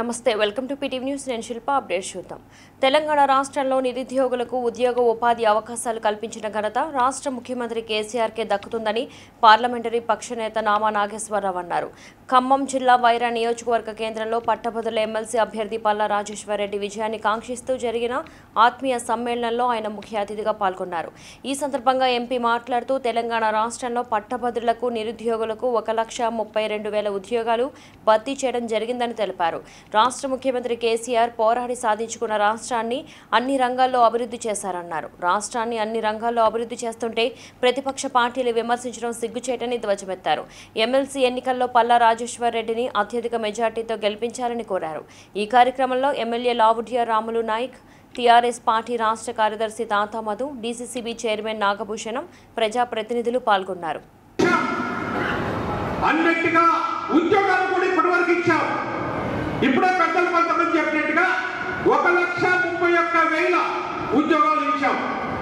నమస్తే welcome to PTV news నేను శిల్ప update చూద్దాం తెలంగాణ రాష్ట్రంలో నిరుద్యోగులకు ఉద్యోగ ఉపాధి అవకాశాలు కల్పించిన ఘనత రాష్ట్ర ముఖ్యమంత్రి కేసీఆర్కే దక్కుతుందని పార్లమెంటరీ పక్ష నేత నామా నాగేశ్వరరావు అన్నారు ఖమ్మం జిల్లా వైరా నియోజకవర్గ కేంద్రంలో పట్టభద్రుల ఎమ్మెల్సీ అభ్యర్థి పల్లా రాజేశ్వరరెడ్డి విజయాన్ని కాంక్షిస్తూ జరిగిన ఆత్మీయ సమ్మేళనంలో ఆయన ముఖ్య అతిథిగా పాల్గొన్నారు ఈ సందర్భంగా ఎంపీ మాట్లాడుతూ తెలంగాణ రాష్ట్రంలో పట్టభద్రులకు నిరుద్యోగులకు ఒక లక్ష ముప్పై రెండు వేల ఉద్యోగాలు భర్తీ చేయడం జరిగిందని తెలిపారు రాష్ట్ర ముఖ్యమంత్రి కేసీఆర్ పోరాడి సాధించుకున్న రాష్ట్రాన్ని అన్ని రంగాల్లో అభివృద్ధి చేశారన్నారు రాష్ట్రాన్ని అన్ని రంగాల్లో అభివృద్ధి చేస్తుంటే ప్రతిపక్ష పార్టీలు విమర్శించడం సిగ్గుచేటని ధ్వజమెత్తారు ఎమ్మెల్సీ ఎన్నికల్లో పల్లా రాజేశ్వర్ రెడ్డిని అత్యధిక మెజార్టీతో గెలిపించాలని కోరారు ఈ కార్యక్రమంలో MLA Lavudiya Ramulu Nayak TRS party రాష్ట్ర కార్యదర్శి తాతా మధు డీసీసీబీ చైర్మన్ నాగభూషణం ప్రజాప్రతినిధులు పాల్గొన్నారు అన్నట్టుగా ఉద్యోగాలు కూడా ఇప్పటి వరకు ఇచ్చాం ఇప్పుడే పెద్దలు కొంతమంది చెప్పినట్టుగా ఒక లక్ష ముప్పై ఒక్క వేల ఉద్యోగాలు ఇచ్చాం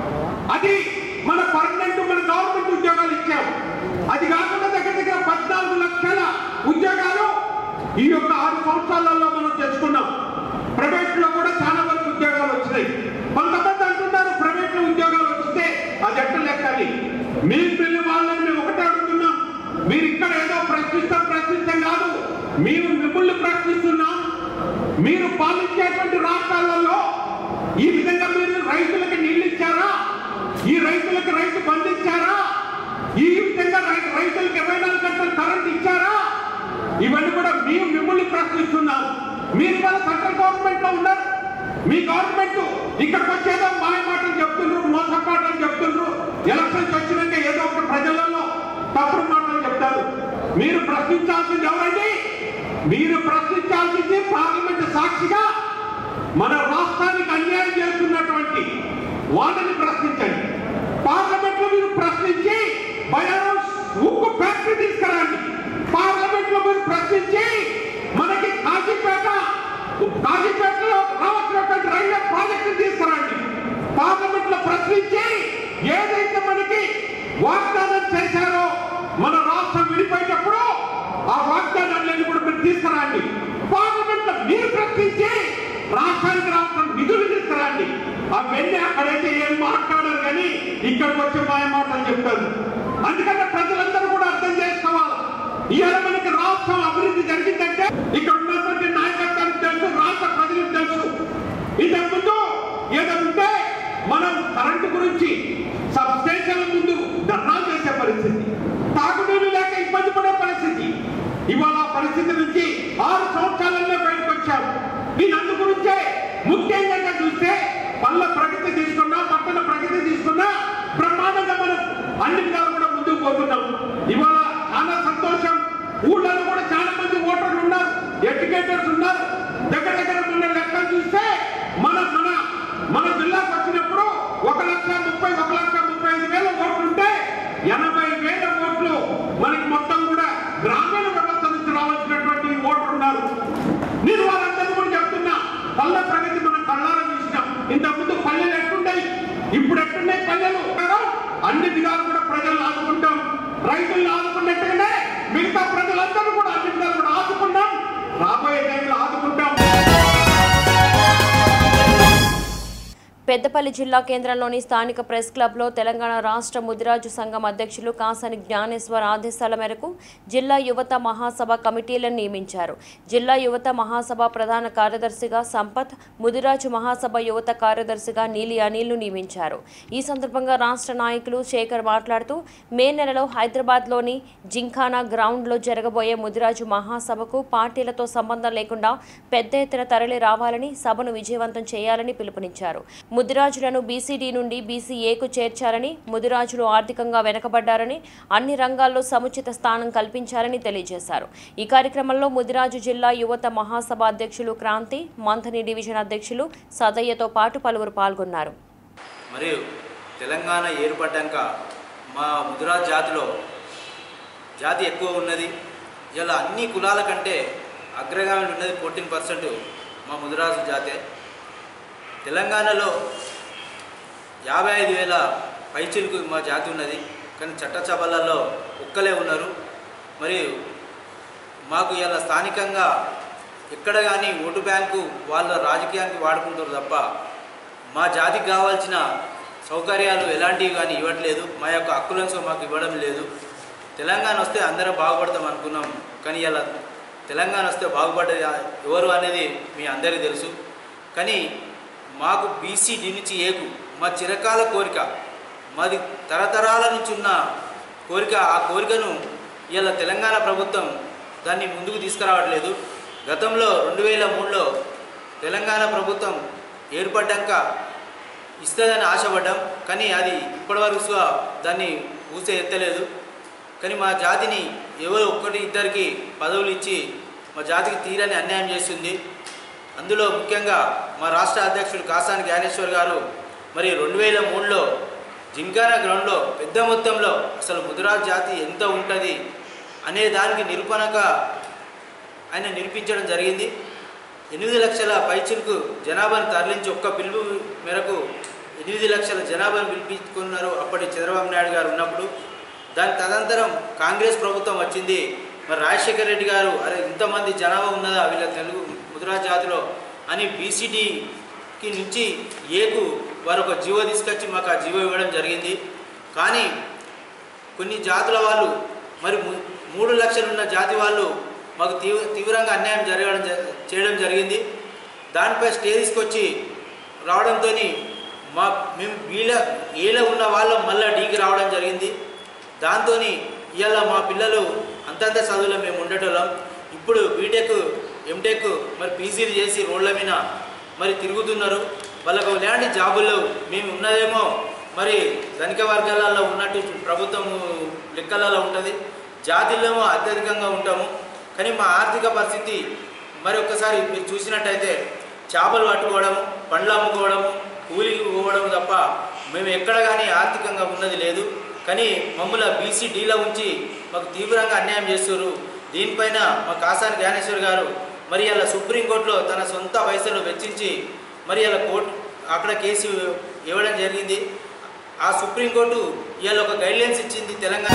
అది మన పర్మనెంట్ మన గవర్నమెంట్ ఉద్యోగాలు ఇచ్చాం అది కాకుండా దగ్గర దగ్గర పద్నాలుగు లక్షల ఉద్యోగాలు ఈ యొక్క ఆరు సంవత్సరాలలో మనం తెచ్చుకున్నాం ప్రైవేట్ లో కూడా చాలా వరకు ఉద్యోగాలు వచ్చినాయి కొంతమంది అంటున్నారు ప్రైవేట్ లో ఉద్యోగాలు వస్తే అది ఎట్ట లెక్కని మీ పిల్లి వాళ్ళని మేము ఒకటే అడుగుతున్నాం మీరు ఇక్కడ ఏదో ప్రశ్నిస్తాం ప్రశ్నించం కాదు మేము మిమ్మల్ని ప్రశ్నిస్తున్నాం మీరు పాలించేటువంటి రాష్ట్రాలలో ఈ విధంగా మీరు రైతులకు నీళ్లు ఇచ్చారా ఈ రైతులకు రైతు బంధించారా ఈ విధంగా రై- రైతులకు ఇరవై నాలుగు గంటలు కరెంట్ ఇచ్చారా ఇవన్నీ కూడా మేము మిమ్మల్ని ప్రశ్నిస్తున్నాం మీరు వాళ్ళ సెంట్రల్ గవర్నమెంట్ లో ఉన్నారు మీ గవర్నమెంట్ ఇక్కడికి వచ్చేదో మాయ మాటలు చెప్తుండ్రు మోసం మాటలు చెప్తుండ్రు ఎలక్షన్స్ వచ్చినాక ఏదో ఒక ప్రజలలో తప్పుడు మాటలు చెప్తారు మీరు ప్రశ్నించాల్సింది ఎవరండి మీరు ప్రశ్నించాల్సింది పార్లమెంట్ సాక్షిగా మన రాష్ట్రానికి అన్యాయం చేస్తున్నటువంటి వాళ్ళని ప్రశ్నించండి పార్లమెంట్ లో మీరు ప్రశ్నించి బయారోస్ ఉక్కు ఫ్యాక్టరీ తీసుకురండి పార్లమెంట్ లో మీరు ప్రశ్నించి మనకి కాజీపేట కాజీపేటలో రావాల్సినటువంటి రైల్వే ప్రాజెక్టు తీసుకురండి పార్లమెంట్ లో ప్రశ్నించి ఏదైతే మనకి వాగ్దానం చేశారో మన రాష్ట్రం విడిపోయేటప్పుడు ఆ వాగ్దానాన్ని కూడా మీరు తీసుకురండి పార్లమెంట్ లో మీరు ప్రశ్నించి రాష్ట్రానికి రాష్ట్రం నిధులు తీసుకురండి అవన్నీ అక్కడైతే ఏం మాట్లాడరు కానీ ఇక్కడికి వచ్చి మాయ మాటలు చెప్తారు అందుకని ప్రజలందరూ కూడా అర్థం చేసుకోవాలి ఇవాళ మనకి రాష్ట్రం అభివృద్ధి జరిగిందంటే ఇక్కడ ఉన్నటువంటి నాయకత్వానికి తెలుసు రాష్ట్ర ప్రజలకు తెలుసు ఇంతకుముందు ఏదో ఉంటే మనం కరెంటు గురించి సబ్ స్టేషన్ల ముందు ధర్నాలు చేసే పరిస్థితి తాగునీరు లేక ఇబ్బంది పడే పరిస్థితి ఇవాళ ఆ పరిస్థితి నుంచి ఆరు సంవత్సరాలల్లో బయటకు వచ్చాం దీని అందు గురించే ముఖ్యంగా చూస్తే పల్ల ప్రగతి తీసుకున్నా పట్టణ ప్రగతి తీసుకున్నా బ్రహ్మాండంగా మనం అన్ని విధాలు కూడా ముందుకు పోతున్నాం ఇవాళ చాలా సంతోషం ఊళ్ళలో కూడా చాలా మంది ఓటర్లు ఉన్నారు ఎడ్యుకేటర్స్ ఉన్నారు దగ్గర దగ్గర మన లెక్కలు చూస్తే మన మన మన జిల్లాకు వచ్చినప్పుడు ఒక లక్ష ముప్పై ఒక లక్ష ముప్పై ఐదు వేల ఓట్లు ఉంటే ఎనభై వేల ఓట్లు మనకి మొత్తం కూడా గ్రామీణ వ్యవస్థ నుంచి రావాల్సినటువంటి ఓట్లు ఉన్నారు నేను వాళ్ళందరూ కూడా చెప్తున్నా పల్ల ప్రగతి మనం కళ్ళారా చూసినాం ఇంతకుముందు పల్లెలు ఎట్లున్నాయి ఇప్పుడు ఎట్లున్నాయి పల్లెలు అన్ని విధాలు కూడా ప్రజలను ఆదుకుంటాం రైతులను ఆదుకున్నట్టుగానే మిగతా ప్రజలందరూ కూడా అన్ని విధాలు కూడా ఆదుకున్నాం రాబోయే టైంలో ఆదుకుంటాం పెద్దపల్లి జిల్లా కేంద్రంలోని స్థానిక ప్రెస్ క్లబ్లో తెలంగాణ రాష్ట్ర ముదిరాజు సంఘం అధ్యక్షులు కాసాని జ్ఞానేశ్వర్ ఆదేశాల మేరకు జిల్లా యువత మహాసభ కమిటీలను నియమించారు జిల్లా యువత మహాసభ ప్రధాన కార్యదర్శిగా సంపత్ ముదిరాజు మహాసభ యువత కార్యదర్శిగా నీలి అనిల్ను నియమించారు ఈ సందర్భంగా రాష్ట్ర నాయకులు శేఖర్ మాట్లాడుతూ మే నెలలో హైదరాబాద్లోని జింఖానా గ్రౌండ్లో జరగబోయే ముదిరాజు మహాసభకు పార్టీలతో సంబంధం లేకుండా పెద్ద ఎత్తున తరలి రావాలని సభను విజయవంతం చేయాలని పిలుపునిచ్చారు ముదిరాజులను బీసీడీ నుండి బీసీఏకు చేర్చాలని ముదిరాజులు ఆర్థికంగా వెనకబడ్డారని అన్ని రంగాల్లో సముచిత స్థానం కల్పించాలని తెలియజేశారు ఈ కార్యక్రమంలో ముదిరాజు జిల్లా యువత మహాసభ అధ్యక్షులు క్రాంతి మంథని డివిజన్ అధ్యక్షులు సదయ్యతో పాటు పలువురు పాల్గొన్నారు మరియు తెలంగాణ ఏర్పడ్డాక మా ముదిరాజ్ జాతిలో జాతి ఎక్కువ ఉన్నది ఇలా అన్ని కులాల కంటే అగ్రగామిలో ఉన్నది ఫోర్టీన్ పర్సెంట్ మా ముదిరాజు జాతే తెలంగాణలో యాభై ఐదు వేల పైచిలకు మా జాతి ఉన్నది కానీ చట్టసభలలో ఒక్కలే ఉన్నారు మరియు మాకు ఇలా స్థానికంగా ఎక్కడ కానీ ఓటు బ్యాంకు వాళ్ళ రాజకీయానికి వాడుకుంటారు తప్ప మా జాతికి కావాల్సిన సౌకర్యాలు ఎలాంటివి కానీ ఇవ్వట్లేదు మా యొక్క హక్కులను మాకు ఇవ్వడం లేదు తెలంగాణ వస్తే అందరం బాగుపడతాం అనుకున్నాం కానీ ఇలా తెలంగాణ వస్తే బాగుపడ్డది ఎవరు అనేది మీ అందరికీ తెలుసు కానీ మాకు బీసీడీ నుంచి ఏకు మా చిరకాల కోరిక మాది తరతరాల నుంచి ఉన్న కోరిక ఆ కోరికను ఇలా తెలంగాణ ప్రభుత్వం దాన్ని ముందుకు తీసుకురావట్లేదు గతంలో రెండు వేల మూడులో తెలంగాణ ప్రభుత్వం ఏర్పడ్డాక ఇస్తుందని ఆశపడ్డాం కానీ అది ఇప్పటివరకు సుగా దాన్ని ఊసే ఎత్తలేదు కానీ మా జాతిని ఎవరు ఒక్కటి ఇద్దరికి పదవులు ఇచ్చి మా జాతికి తీరని అన్యాయం చేస్తుంది అందులో ముఖ్యంగా మా రాష్ట్ర అధ్యక్షుడు కాసాని జ్ఞానేశ్వర్ గారు మరి రెండు వేల మూడులో జింకానా గ్రౌండ్లో పెద్ద మొత్తంలో అసలు ముదిరాజ్ జాతి ఎంత ఉంటుంది అనే దానికి నిరూపణగా ఆయన నిరూపించడం జరిగింది ఎనిమిది లక్షల పైచిలకు జనాభాను తరలించి ఒక్క పిలుపు మేరకు ఎనిమిది లక్షల జనాభాను పిలిపించుకున్నారు అప్పటి చంద్రబాబు నాయుడు గారు ఉన్నప్పుడు దాని తదనంతరం కాంగ్రెస్ ప్రభుత్వం వచ్చింది మరి రాజశేఖర రెడ్డి గారు అరే ఇంతమంది జనాభా ఉన్నదా వీళ్ళ తెలుగు ముద్రా జాతిలో అని బీసీడీకి నుంచి ఏకు వారు ఒక జీవో తీసుకొచ్చి మాకు ఆ జీవో ఇవ్వడం జరిగింది కానీ కొన్ని జాతుల వాళ్ళు మరి ము- మూడు లక్షలు ఉన్న జాతి వాళ్ళు మాకు తీవ్ర తీవ్రంగా అన్యాయం జరగడం జ- చేయడం జరిగింది దానిపై స్టే తీసుకొచ్చి రావడంతో మా మేము వీళ్ళ ఏలో ఉన్న వాళ్ళం మళ్ళీ డీకి రావడం జరిగింది దాంతో ఇవాళ మా పిల్లలు అంతంత చదువులో మేము ఉండేటోళ్ళం ఇప్పుడు బీటెక్ ఎంటెక్ మరి పీజీలు చేసి రోడ్ల మీద మరి తిరుగుతున్నారు వాళ్ళకు ఎలాంటి జాబులు మేము ఉన్నదేమో మరి ధనిక వర్గాలలో ఉన్నట్టు ప్రభుత్వం లెక్కలలో ఉంటుంది జాతిలో అత్యధికంగా ఉంటాము కానీ మా ఆర్థిక పరిస్థితి మరి ఒక్కసారి మీరు చూసినట్టయితే చేపలు పట్టుకోవడము పండ్లు అమ్ముకోవడము కూలికి పోవడం తప్ప మేము ఎక్కడ కానీ ఆర్థికంగా ఉన్నది లేదు కానీ మమ్మల్ని బీసీ డీలో ఉంచి మాకు తీవ్రంగా అన్యాయం చేస్తున్నారు దీనిపైన మా కాసాని జ్ఞానేశ్వర్ గారు మరి అలా సుప్రీంకోర్టులో తన సొంత పైసలు వెచ్చించి మరి అలా కోర్టు అక్కడ కేసు ఇవ్వడం జరిగింది ఆ సుప్రీంకోర్టు ఇవాళ ఒక గైడ్లైన్స్ ఇచ్చింది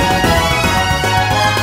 తెలంగాణ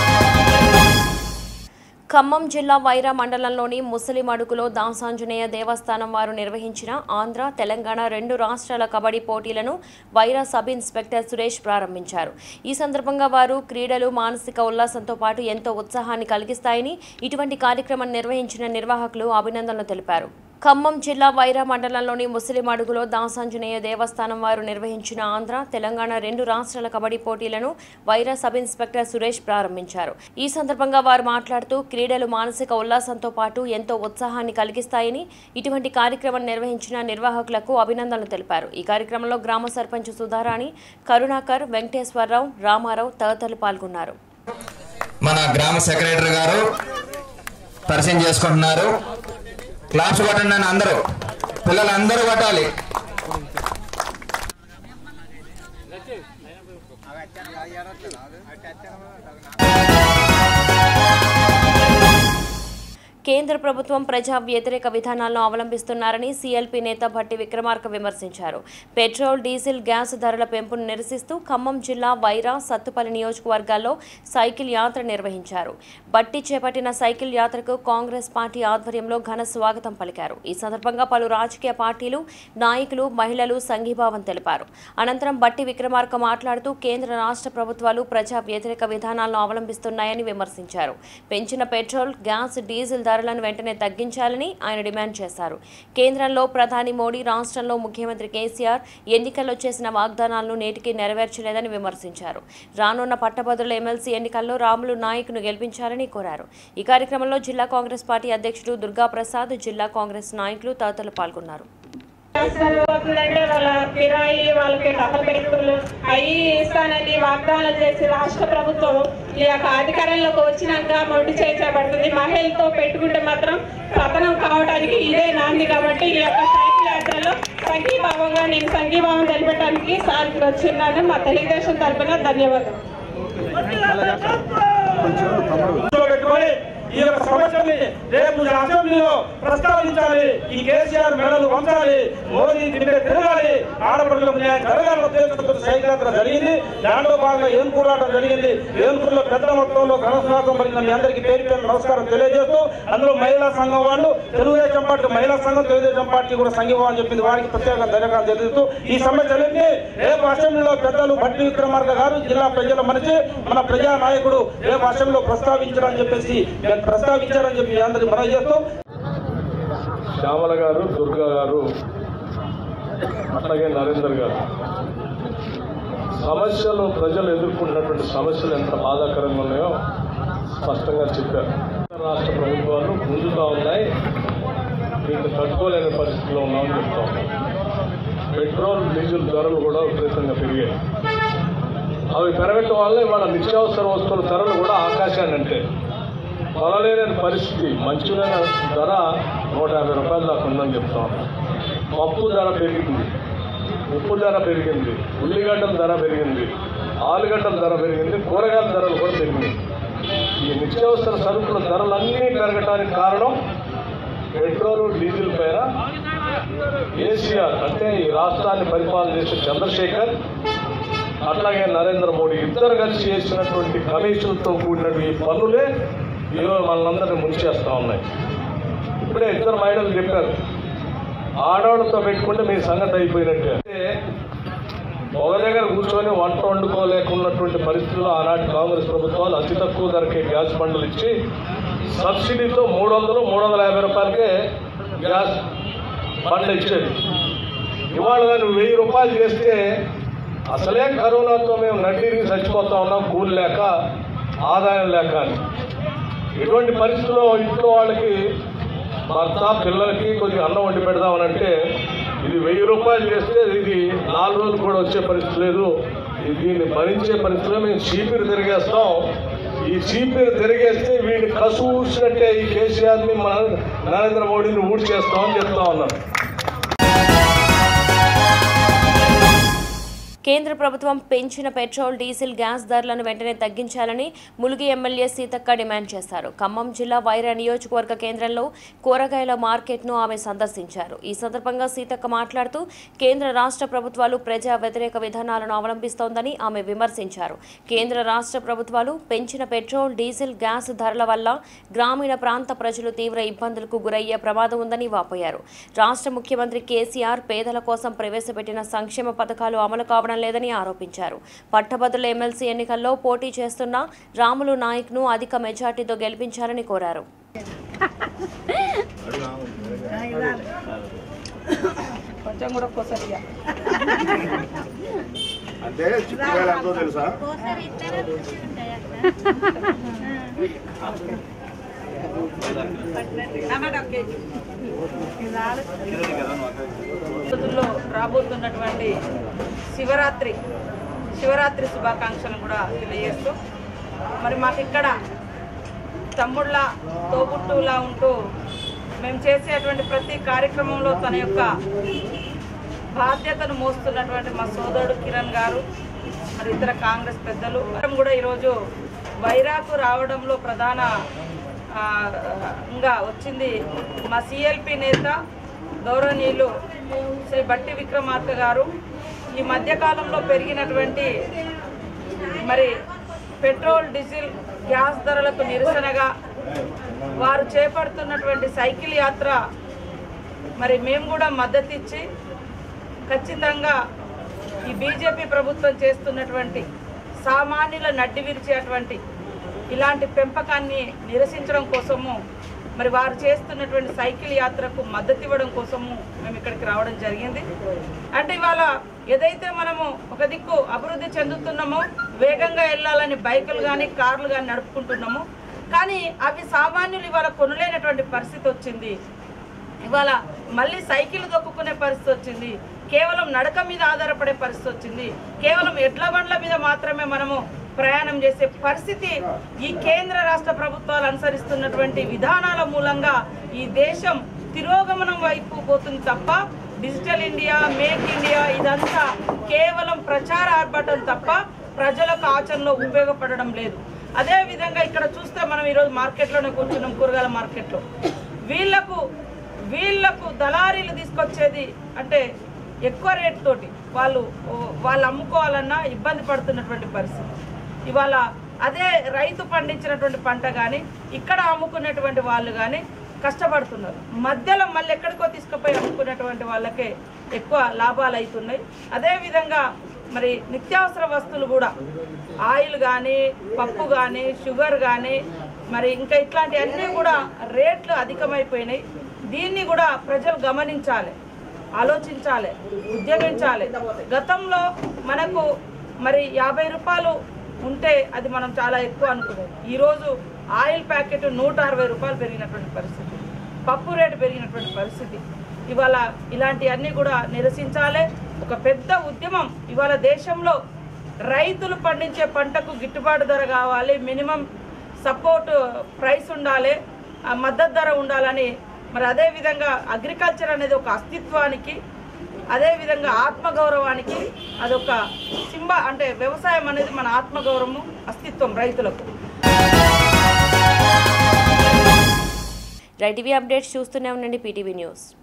ఖమ్మం జిల్లా వైరా మండలంలోని ముసలి మడుగులో దాసాంజనేయ దేవస్థానం వారు నిర్వహించిన ఆంధ్ర తెలంగాణ రెండు రాష్ట్రాల కబడ్డీ పోటీలను వైరా సబ్ ఇన్స్పెక్టర్ సురేష్ ప్రారంభించారు ఈ సందర్భంగా వారు క్రీడలు మానసిక ఉల్లాసంతో పాటు ఎంతో ఉత్సాహాన్ని కలిగిస్తాయని ఇటువంటి కార్యక్రమం నిర్వహించిన నిర్వాహకులు అభినందనలు తెలిపారు ఖమ్మం జిల్లా వైరా మండలంలోని ముస్లిం అడుగులో దాసాంజనేయ దేవస్థానం వారు నిర్వహించిన ఆంధ్ర తెలంగాణ రెండు రాష్ట్రాల కబడ్డీ పోటీలను వైరా సబ్ ఇన్స్పెక్టర్ సురేష్ ప్రారంభించారు ఈ సందర్భంగా వారు మాట్లాడుతూ క్రీడలు మానసిక ఉల్లాసంతో పాటు ఎంతో ఉత్సాహాన్ని కలిగిస్తాయని ఇటువంటి కార్యక్రమం నిర్వహించిన నిర్వాహకులకు అభినందనలు తెలిపారు ఈ కార్యక్రమంలో గ్రామ సర్పంచ్ సుధారాణి కరుణాకర్ వెంకటేశ్వరరావు రామారావు తదితరులు పాల్గొన్నారు మన గ్రామ సెక్రటరీ గారు పరిచయం చేసుకుంటున్నారు క్లాప్స్ కొట్టండి నన్ను అందరూ పిల్లలందరూ కొట్టాలి కేంద్ర ప్రభుత్వం ప్రజా వ్యతిరేక విధానాలను అవలంబిస్తున్నారని సీఎల్పీ నేత భట్టి విక్రమార్క విమర్శించారు పెట్రోల్ డీజిల్ గ్యాస్ ధరల పెంపును నిరసిస్తూ ఖమ్మం జిల్లా వైరా సత్తుపల్లి నియోజకవర్గాల్లో సైకిల్ యాత్ర నిర్వహించారు బట్టి చేపట్టిన సైకిల్ యాత్రకు కాంగ్రెస్ పార్టీ ఆధ్వర్యంలో ఘన స్వాగతం పలికారు ఈ సందర్భంగా పలు రాజకీయ పార్టీలు నాయకులు మహిళలు సంఘీభావం తెలిపారు అనంతరం బట్టి విక్రమార్క మాట్లాడుతూ కేంద్ర రాష్ట్ర ప్రభుత్వాలు ప్రజా వ్యతిరేక విధానాలను అవలంబిస్తున్నాయని విమర్శించారు పెంచిన పెట్రోల్ గ్యాస్ డీజిల్ ధరలను వెంటనే తగ్గించాలని ఆయన డిమాండ్ చేశారు కేంద్రంలో ప్రధాని మోడీ రాష్ట్రంలో ముఖ్యమంత్రి కేసీఆర్ ఎన్నికల్లో చేసిన వాగ్దానాలను నేటికి నెరవేర్చలేదని విమర్శించారు రానున్న పట్టభద్రుల ఎమ్మెల్సీ ఎన్నికల్లో రాములు నాయకును గెలిపించాలని కోరారు ఈ కార్యక్రమంలో జిల్లా కాంగ్రెస్ పార్టీ అధ్యక్షుడు దుర్గా ప్రసాద్ జిల్లా కాంగ్రెస్ నాయకులు తదితరులు పాల్గొన్నారు అవుతుందంటే వాళ్ళ కిరాయి వాళ్ళకి డబ్బులు పెట్టుకులు అవి ఇస్తానని వాగ్దానాలు చేసి రాష్ట్ర ప్రభుత్వం ఈ యొక్క అధికారంలోకి వచ్చినాక మొండి చేయించబడుతుంది మహిళలతో పెట్టుకుంటే మాత్రం పతనం కావడానికి ఇదే నాంది కాబట్టి ఈ యొక్క సైకిల్ యాత్రలో సంఘీభావంగా నేను సంఘీభావం తెలిపడానికి సార్కి వచ్చిన్నాను మా తెలుగుదేశం తరఫున ధన్యవాదాలు దృష్టిలో పెట్టుకొని ఈ యొక్క సమస్యల్ని రేపు అసెంబ్లీలో ప్రస్తావించాలి ఈ కేసీఆర్ మెడలు వంచాలి మోదీ తింటే తిరగాలి ఆడపడులకు న్యాయం జరగాలని ఉద్దేశంతో సైకియాత్ర జరిగింది దాంట్లో భాగంగా ఏనుకూరాటం జరిగింది ఏనుకూరులో పెద్ద మొత్తంలో ఘనస్వాగతం పలికిన మీ అందరికీ పేరు పేరు నమస్కారం తెలియజేస్తూ అందులో మహిళా సంఘం వాళ్ళు తెలుగుదేశం పార్టీ మహిళా సంఘం తెలుగుదేశం పార్టీ కూడా సంఘీభావం చెప్పింది వారికి ప్రత్యేక ధన్యవాదాలు తెలుపుతూ ఈ సమస్యలన్నీ రేపు అసెంబ్లీలో పెద్దలు భట్టి విక్రమార్క గారు జిల్లా ప్రజల మనిషి మన ప్రజా నాయకుడు రేపు అసెంబ్లీలో ప్రస్తావించారని చెప్పేసి నేను ప్రస్తావించారని చెప్పి మీ అందరికీ మనవి చేస్తూ శ్యామల గారు దుర్గా గారు అట్లాగే నరేందర్ గారు సమస్యలు ప్రజలు ఎదుర్కొంటున్నటువంటి సమస్యలు ఎంత బాధాకరంగా ఉన్నాయో స్పష్టంగా చెప్పారు రాష్ట్ర ప్రభుత్వాలు ముందుగా ఉన్నాయి వీటిని తట్టుకోలేని పరిస్థితిలో ఉన్నామని చెప్తా ఉన్నాం పెట్రోల్ డీజిల్ ధరలు కూడా విపరీతంగా పెరిగాయి అవి పెరగటం వల్ల ఇవాళ నిత్యావసర వస్తువుల ధరలు కూడా ఆకాశాన్ని అంటే కొనలేని పరిస్థితి మంచులైన ధర నూట యాభై రూపాయల దాకా ఉందని చెప్తా ఉన్నాం పప్పు ధర పెరిగింది ఉప్పు ధర పెరిగింది ఉల్లిగడ్డల ధర పెరిగింది ఆలుగడ్డల ధర పెరిగింది కూరగాయల ధరలు కూడా పెరిగినాయి ఈ నిత్యావసర సరుకుల ధరలన్నీ పెరగడానికి కారణం పెట్రోల్ డీజిల్ పైన కేసీఆర్ అంటే ఈ రాష్ట్రాన్ని పరిపాలన చేసే చంద్రశేఖర్ అట్లాగే నరేంద్ర మోడీ ఇద్దరు కలిసి చేసినటువంటి కమిషన్తో కూడినటువంటి ఈ పనులే ఈరోజు మనందరినీ ముంచేస్తా ఉన్నాయి ఇప్పుడే ఇద్దరు మహిళలు చెప్పారు ఆడవాళ్ళతో పెట్టుకుంటే మీ సంగతి అయిపోయినట్టే అంటే ఒక దగ్గర కూర్చొని వంట వండుకోలేకున్నటువంటి పరిస్థితుల్లో ఆనాటి కాంగ్రెస్ ప్రభుత్వాలు అతి తక్కువ ధరకే గ్యాస్ బండ్లు ఇచ్చి సబ్సిడీతో మూడు వందలు మూడు వందల యాభై రూపాయలకే గ్యాస్ బండ్లు ఇచ్చేది ఇవాళ కానీ వెయ్యి రూపాయలు చేస్తే అసలే కరోనాతో మేము నడ్డిరిగి చచ్చిపోతా ఉన్నాం కూలి లేక ఆదాయం లేక అని ఇటువంటి పరిస్థితుల్లో ఇంట్లో వాళ్ళకి భర్త పిల్లలకి కొద్దిగా అన్నం వండి పెడదామని అంటే ఇది వెయ్యి రూపాయలు చేస్తే ఇది నాలుగు రోజులు కూడా వచ్చే పరిస్థితి లేదు ఇది దీన్ని భరించే పరిస్థితిలో మేము చీపిరి తిరిగేస్తాం ఈ చీపిరి తిరిగేస్తే వీడిని కసూసినట్టే ఈ కేసీఆర్ని మన నరేంద్ర మోడీని ఊడి చేస్తామని చెప్తా ఉన్నాను కేంద్ర ప్రభుత్వం పెంచిన పెట్రోల్ డీజిల్ గ్యాస్ ధరలను వెంటనే తగ్గించాలని ములుగి ఎమ్మెల్యే సీతక్క డిమాండ్ చేశారు ఖమ్మం జిల్లా వైరా నియోజకవర్గ కేంద్రంలో కూరగాయల మార్కెట్ను ఆమె సందర్శించారు ఈ సందర్భంగా సీతక్క మాట్లాడుతూ కేంద్ర రాష్ట్ర ప్రభుత్వాలు ప్రజా వ్యతిరేక విధానాలను అవలంబిస్తోందని ఆమె విమర్శించారు కేంద్ర రాష్ట్ర ప్రభుత్వాలు పెంచిన పెట్రోల్ డీజిల్ గ్యాస్ ధరల వల్ల గ్రామీణ ప్రాంత ప్రజలు తీవ్ర ఇబ్బందులకు గురయ్యే ప్రమాదం ఉందని వాపోయారు రాష్ట్ర ముఖ్యమంత్రి కేసీఆర్ పేదల కోసం ప్రవేశపెట్టిన సంక్షేమ పథకాలు అమలు కావడం లేదని ఆరోపించారు పట్టభద్రుల ఎమ్మెల్సీ ఎన్నికల్లో పోటీ చేస్తున్న రాములు నాయక్ను అధిక మెజార్టీతో గెలిపించాలని కోరారు కొంచెం కూడా కొసరిగా అంటే చిక్కుకాయలు ఎంతో తెలుసా రోజుల్లో రాబోతున్నటువంటి శివరాత్రి శివరాత్రి శుభాకాంక్షలను కూడా తెలియజేస్తూ మరి మాకు ఇక్కడ తమ్ముళ్ళ తోబుట్టులా ఉంటూ మేము చేసేటువంటి ప్రతి కార్యక్రమంలో తన యొక్క బాధ్యతను మోస్తున్నటువంటి మా సోదరుడు కిరణ్ గారు మరి ఇతర కాంగ్రెస్ పెద్దలు అందరం కూడా ఈరోజు వైరాకు రావడంలో ప్రధాన ఆ, ఇంకా వచ్చింది మా సిఎల్పి నేత గౌరవనీయులు శ్రీ బట్టి విక్రమార్క గారు ఈ మధ్యకాలంలో పెరిగినటువంటి మరి పెట్రోల్ డీజిల్ గ్యాస్ ధరలకు నిరసనగా వారు చేపడుతున్నటువంటి సైకిల్ యాత్ర మరి మేము కూడా మద్దతు ఇచ్చి ఖచ్చితంగా ఈ బీజేపీ ప్రభుత్వం చేస్తున్నటువంటి సామాన్యుల నడ్డి విరిచేటువంటి ఇలాంటి పెంపకాన్ని నిరసించడం కోసము మరి వారు చేస్తున్నటువంటి సైకిల్ యాత్రకు మద్దతు ఇవ్వడం కోసము మేము ఇక్కడికి రావడం జరిగింది అంటే ఇవాళ ఏదైతే మనము ఒక దిక్కు అభివృద్ధి చెందుతున్నామో వేగంగా వెళ్ళాలని బైకులు కానీ కార్లు కానీ నడుపుకుంటున్నాము కానీ అవి సామాన్యులు ఇవాళ కొనలేనటువంటి పరిస్థితి వచ్చింది ఇవాళ మళ్ళీ సైకిల్ దొక్కుకునే పరిస్థితి వచ్చింది కేవలం నడక మీద ఆధారపడే పరిస్థితి వచ్చింది కేవలం ఎడ్ల బండ్ల మీద మాత్రమే మనము ప్రయాణం చేసే పరిస్థితి ఈ కేంద్ర రాష్ట్ర ప్రభుత్వాలు అనుసరిస్తున్నటువంటి విధానాల మూలంగా ఈ దేశం తిరోగమనం వైపు పోతుంది తప్ప డిజిటల్ ఇండియా మేక్ ఇండియా ఇదంతా కేవలం ప్రచార ఆర్భటం తప్ప ప్రజలకు ఆచరణలో ఉపయోగపడడం లేదు అదే విధంగా ఇక్కడ చూస్తే మనం ఈరోజు మార్కెట్లోనే కూర్చున్నాం కూరగాయల మార్కెట్లో వీళ్లకు వీళ్లకు దళారీలు తీసుకొచ్చేది అంటే ఎక్కువ రేట్ తోటి వాళ్ళు ఓ, వాళ్ళు అమ్ముకోవాలన్నా ఇబ్బంది పడుతున్నటువంటి పరిస్థితి ఇవాళ అదే రైతు పండించినటువంటి పంట కానీ ఇక్కడ అమ్ముకునేటువంటి వాళ్ళు కానీ కష్టపడుతున్నారు మధ్యలో మళ్ళీ ఎక్కడికో తీసుకుపోయి అమ్ముకునేటువంటి వాళ్ళకే ఎక్కువ లాభాలు అవుతున్నాయి అదేవిధంగా మరి నిత్యావసర వస్తువులు కూడా ఆయిల్ కానీ పప్పు కానీ షుగర్ కానీ మరి ఇంకా ఇట్లాంటివన్నీ కూడా రేట్లు అధికమైపోయినాయి దీన్ని కూడా ప్రజలు గమనించాలి ఆలోచించాలి ఉద్యమించాలి గతంలో మనకు మరి యాభై రూపాయలు ఉంటే అది మనం చాలా ఎక్కువ అనుకునేది ఈరోజు ఆయిల్ ప్యాకెట్ నూట అరవై రూపాయలు పెరిగినటువంటి పరిస్థితి పప్పు రేటు పెరిగినటువంటి పరిస్థితి ఇవాళ ఇలాంటివన్నీ కూడా నిరసించాలి ఒక పెద్ద ఉద్యమం ఇవాళ దేశంలో రైతులు పండించే పంటకు గిట్టుబాటు ధర కావాలి మినిమం సపోర్ట్ ప్రైస్ ఉండాలి ఆ మద్దతు ధర ఉండాలని మరి అదేవిధంగా అగ్రికల్చర్ అనేది ఒక అస్తిత్వానికి అదేవిధంగా ఆత్మగౌరవానికి అదొక సింబ అంటే వ్యవసాయం అనేది మన ఆత్మగౌరవము అస్తిత్వం రైతులకు రైట్ టీవీ అప్డేట్స్ చూస్తూనే ఉండండి పీటీవీ న్యూస్